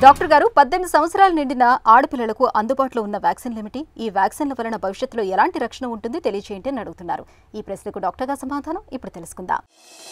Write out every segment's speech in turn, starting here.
doctor గారు పద్దెనిమిది సంవత్సరాలు నిండిన ఆడపిల్లలకు అందుబాటులో ఉన్న వ్యాక్సిన్లు ఏమిటి ఈ వ్యాక్సిన్ల వలన భవిష్యత్తులో ఎలాంటి రక్షణ ఉంటుంది తెలియజేయండి అని అడుగుతున్నారు ఈ ప్రశ్నకు డాక్టర్ గారు సమాధానం ఇప్పుడు తెలుసుకుందాం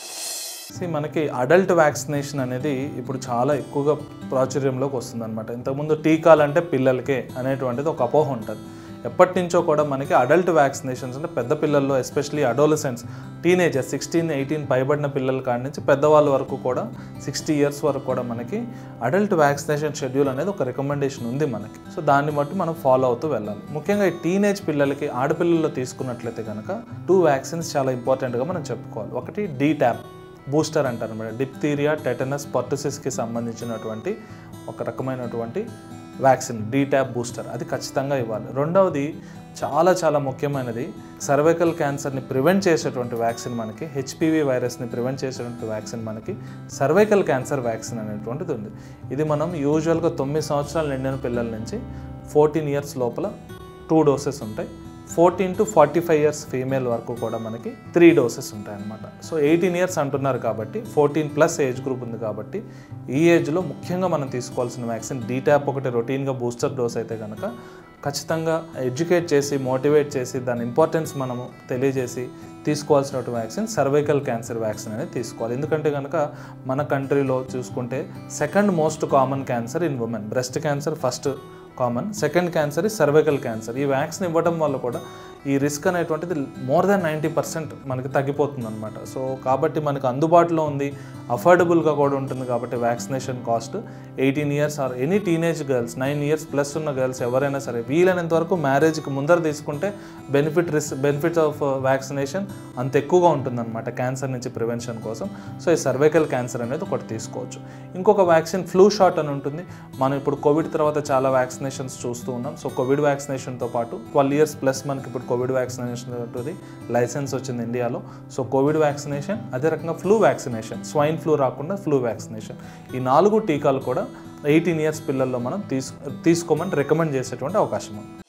See, మనకి అడల్ట్ వ్యాక్సినేషన్ అనేది ఇప్పుడు చాలా ఎక్కువగా ప్రాచుర్యంలోకి వస్తుంది అనమాట ఇంతకుముందు టీకాలు అంటే పిల్లలకే అనేటువంటిది ఒక అపోహ ఉంటుంది ఎప్పటి నుంచో కూడా మనకి అడల్ట్ వ్యాక్సినేషన్స్ అంటే పెద్ద పిల్లల్లో especially adolescents teenagers sixteen eighteen పైబడిన పిల్లల కాడి నుంచి పెద్దవాళ్ళ వరకు కూడా సిక్స్టీ ఇయర్స్ వరకు కూడా మనకి అడల్ట్ వ్యాక్సినేషన్ షెడ్యూల్ అనేది ఒక రికమెండేషన్ ఉంది మనకి సో దాన్ని బట్టి మనం ఫాలో అవుతూ వెళ్ళాలి ముఖ్యంగా ఈ టీనేజ్ పిల్లలకి ఆడపిల్లల్లో తీసుకున్నట్లయితే కనుక టూ వ్యాక్సిన్స్ చాలా ఇంపార్టెంట్గా మనం చెప్పుకోవాలి ఒకటి డీ ట్యాప్ బూస్టర్ అంటారు అనమాట డిప్తీరియా టెటనస్ పర్టుసిస్కి సంబంధించినటువంటి ఒక రకమైనటువంటి వ్యాక్సిన్ డీట్యాప్ బూస్టర్ అది ఖచ్చితంగా ఇవ్వాలి రెండవది చాలా చాలా ముఖ్యమైనది సర్వైకల్ క్యాన్సర్ని ప్రివెంట్ చేసేటువంటి వ్యాక్సిన్ మనకి హెచ్పివి వైరస్ని ప్రివెంట్ చేసేటువంటి వ్యాక్సిన్ మనకి సర్వైకల్ క్యాన్సర్ వ్యాక్సిన్ అనేటువంటిది ఉంది ఇది మనం యూజువల్గా తొమ్మిది సంవత్సరాలు నిండిన పిల్లల నుంచి ఫోర్టీన్ ఇయర్స్ లోపల టూ డోసెస్ ఉంటాయి fourteen to forty five years female వరకు కూడా మనకి త్రీ డోసెస్ ఉంటాయి అన్నమాట సో ఎయిటీన్ ఇయర్స్ అంటున్నారు కాబట్టి ఫోర్టీన్ ప్లస్ ఏజ్ గ్రూప్ ఉంది కాబట్టి ఈ ఏజ్లో ముఖ్యంగా మనం తీసుకోవాల్సిన వ్యాక్సిన్ డీటాప్ ఒకటి రొటీన్గా బూస్టర్ డోస్ అయితే కనుక ఖచ్చితంగా ఎడ్యుకేట్ చేసి మోటివేట్ చేసి దాని ఇంపార్టెన్స్ మనము తెలియజేసి తీసుకోవాల్సినటువంటి వ్యాక్సిన్ సర్వైకల్ క్యాన్సర్ వ్యాక్సిన్ అనేది తీసుకోవాలి ఎందుకంటే కనుక మన కంట్రీలో చూసుకుంటే second most common cancer in women breast cancer first common second cancer ఈ సర్వైకల్ క్యాన్సర్ ఈ వ్యాక్సిన్ ఇవ్వడం వల్ల కూడా ఈ రిస్క్ అనేటువంటిది మోర్ దాన్ నైంటీ పర్సెంట్ మనకి తగ్గిపోతుంది అనమాట సో కాబట్టి మనకు అందుబాటులో ఉంది అఫోర్డబుల్గా కూడా ఉంటుంది కాబట్టి vaccination cost eighteen years or any teenage girls nine years plus ఉన్న గర్ల్స్ ఎవరైనా సరే వీలైనంత వరకు మ్యారేజ్కి ముందర తీసుకుంటే benefit risk benefits of vaccination అంత ఎక్కువగా ఉంటుందన్నమాట క్యాన్సర్ నుంచి ప్రివెన్షన్ కోసం సో ఈ సర్వైకల్ క్యాన్సర్ అనేది ఒకటి తీసుకోవచ్చు ఇంకొక వ్యాక్సిన్ ఫ్లూ షాట్ అని ఉంటుంది మనం ఇప్పుడు కోవిడ్ తర్వాత చాలా వ్యాక్సినేషన్స్ చూస్తూ ఉన్నాం సో కోవిడ్ వ్యాక్సినేషన్తో పాటు ట్వెల్వ్ ఇయర్స్ ప్లస్ మనకి ఇప్పుడు కోవిడ్ వ్యాక్సినేషన్ ఉంటుంది లైసెన్స్ వచ్చింది ఇండియాలో సో కోవిడ్ వ్యాక్సినేషన్ అదే రకంగా ఫ్లూ వ్యాక్సినేషన్ స్వైన్ ఫ్లూ రాకుండా ఫ్లూ వ్యాక్సినేషన్ ఈ నాలుగు టీకాలు కూడా ఎయిటీన్ ఇయర్స్ పిల్లల్లో మనం తీసు తీసుకోమని రికమెండ్ చేసేటువంటి అవకాశం ఉంది